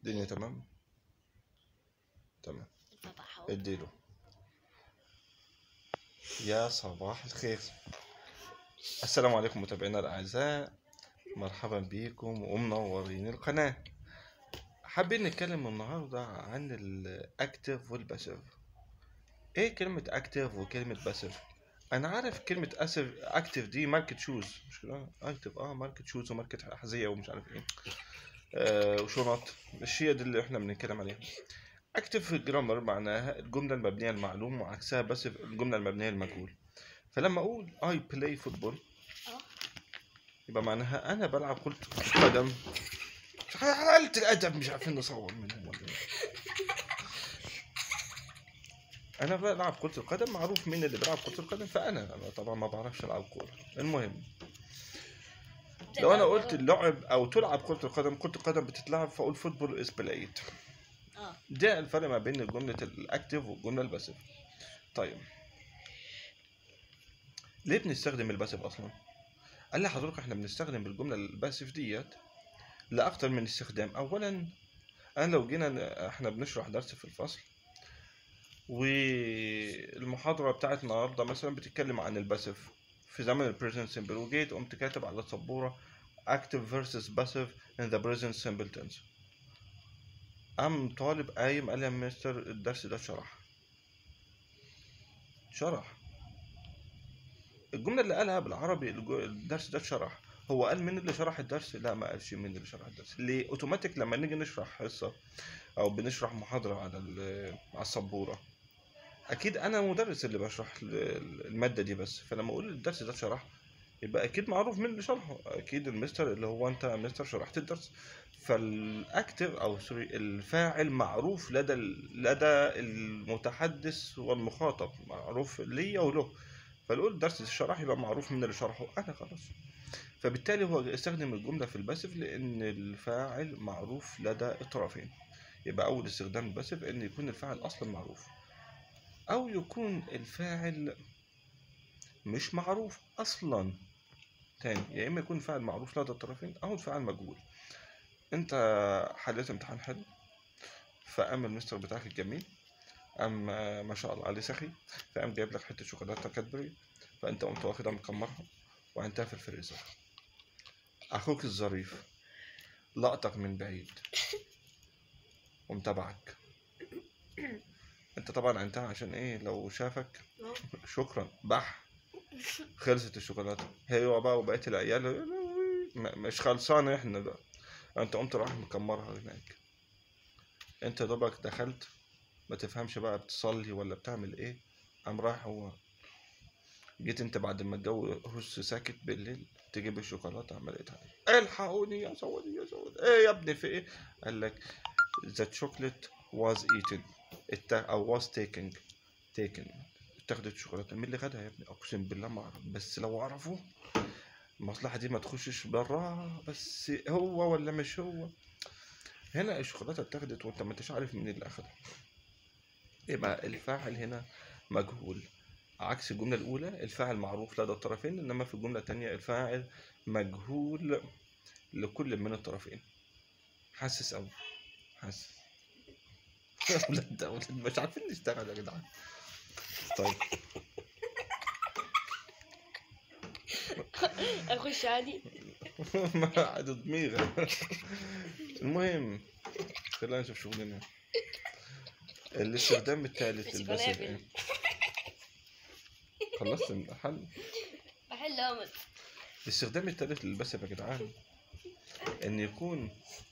الدنيا تمام تمام الفتح اهو اديله يا صباح الخير السلام عليكم متابعينا الاعزاء مرحبا بكم ومنورين القناه حابين نتكلم النهارده عن الاكتف والباسيف ايه كلمه اكتف وكلمه باسيف انا عارف كلمه اسف اكتف دي ماركت شوز مش كده اكتف اه ماركت شوز وماركت احذيه ومش عارف ايه آه وشنط مش هي دي اللي احنا بنتكلم عليها اكتف جرامر معناها الجمله المبنيه المعلوم وعكسها بس الجمله المبنيه المجهول فلما اقول اي بلاي فوتبول اه يبقى معناها انا بلعب كرة قدم حلقة الادب مش عارفين نصور منهم ولا إيه. انا بلعب كرة القدم معروف مين اللي بيلعب كرة القدم فانا انا طبعا ما بعرفش العب كورة المهم لو انا قلت اللعب او تلعب كرة القدم كرة القدم بتتلعب فاقول فوتبول از بلايد اه ده الفرق ما بين جملة الاكتف والجملة الباسيف طيب ليه بنستخدم الباسيف اصلا قال لي حضرتك احنا بنستخدم الجملة الباسيف ديت لأكتر من استخدام اولا انا لو جينا ن- احنا بنشرح درس في الفصل والمحاضرة بتاعت النهاردة مثلا بتتكلم عن الباسيف في زمن البريزنت سيمبل وجيت قمت كاتب على السبورة active versus passive in the present simple tense قام طالب قايم قال لي يا مستر الدرس ده شرح شرح الجملة اللي قالها بالعربي الج- الدرس ده اتشرح هو قال مين اللي شرح الدرس؟ لا ما قالش مين اللي شرح الدرس ليه؟ اوتوماتيك لما نيجي نشرح حصة او بنشرح محاضرة على ال- على السبورة اكيد انا مدرس اللي بشرح ال- المادة دي بس فلما اقول الدرس ده اتشرح يبقى اكيد معروف مين اللي شرحه اكيد المستر اللي هو انت يا مستر شرحت الدرس فالاكتف او سوري الفاعل معروف لدى ال- لدى المتحدث والمخاطب معروف ليا وله فنقول درس الشرح يبقى معروف مين اللي شرحه انا خلاص فبالتالي هو استخدم الجمله في الباسف لان الفاعل معروف لدى الطرفين يبقى اول استخدام الباسف ان يكون الفاعل اصلا معروف او يكون الفاعل مش معروف اصلا تاني يا اما يكون فاعل معروف لدى الطرفين او الفاعل مجهول انت حليت امتحان حلو فقام المستر بتاعك الجميل قام آه، ما شاء الله عليه سخي فقام جايب لك حته شوكولاته كادبري فانت قمت واخدها مكمرها وعينتها في الفريزر اخوك الظريف لقطك من بعيد ومتابعك انت طبعا عينتها عشان ايه لو شافك اه شكرا بح خلصت الشوكولاته هي بقى وبقيت العيال م- مش خلصانه احنا بقى انت قمت رايح مكمرها هناك انت يا دوبك دخلت ما تفهمش بقى بتصلي ولا بتعمل ايه قام رايح هو جيت انت بعد ما الجو هس ساكت بالليل تجيب الشوكولاته عملتها الحقوني يا سودي يا سودي ايه يا ابني في ايه قال لك the chocolate was eaten الت... او was taken taken اتاخدت الشوكولاته مين اللي خدها يا ابني اقسم بالله ما اعرف بس لو عرفوا المصلحه دي ما تخشش براها بس هو ولا مش هو هنا الشوكولاته اتاخدت وانت ما انتش عارف مين اللي اخدها يبقى الفاعل هنا مجهول عكس الجملة الأولى الفاعل معروف لدى الطرفين إنما في الجملة التانية الفاعل مجهول لكل من الطرفين حاسس أوي حاسس أولاد أولاد مش عارفين نشتغل يا جدعان طيب اخش عادي ما عاد دميغة المهم خلينا نشوف شغلنا الاستخدام الثالث بس للباسف قنابل. ايه خلصت الحل بحل امل الاستخدام الثالث للباسف يا جدعان ان يكون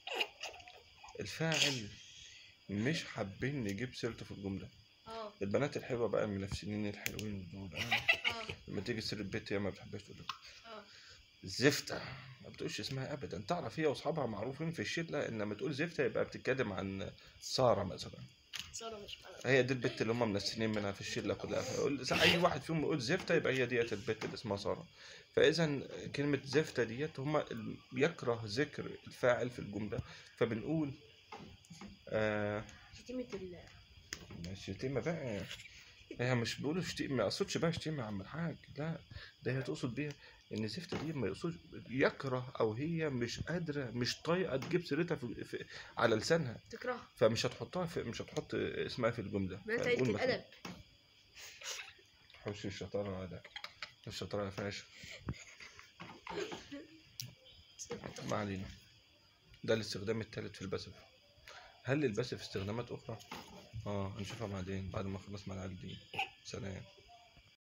الفاعل مش حابين نجيب سيرته في الجمله اه البنات الحلوه بقى المنافسين الحلوين دول آه. اه لما تيجي سيره بنت هي ما بتحبهاش تقول لك اه زفتة ما بتقولش اسمها ابدا تعرف هي واصحابها معروفين في الشله ان لما تقول زفتة يبقى بتتكلم عن ساره مثلا صورة مش معنا. هي دي البت اللي هم منسنين منها في الشله كلها فيقول اي واحد فيهم يقول زفته يبقى هي ديت البت اللي اسمها ساره فاذا كلمه زفته ديت هم ال- يكره ذكر الفاعل في الجمله فبنقول آه شتيمة ال مش شتيمه بقى هي مش بيقولوا شتيمه ما اقصدش بقى شتيمه يا عم الحاج لا ده هي تقصد بيها ان زفت دي ما يقصدش يكره او هي مش قادره مش طايقه تجيب سيرتها في في على لسانها تكرهها فمش هتحطها في مش هتحط اسمها في الجمله ما انت فنقول قلت مثلاً الادب حوش الشطاره ده الشطاره يا فاشل ما علينا ده الاستخدام الثالث في الباسف هل للباسف استخدامات اخرى اه هنشوفها بعدين بعد ما نخلص مع العيال دي سلام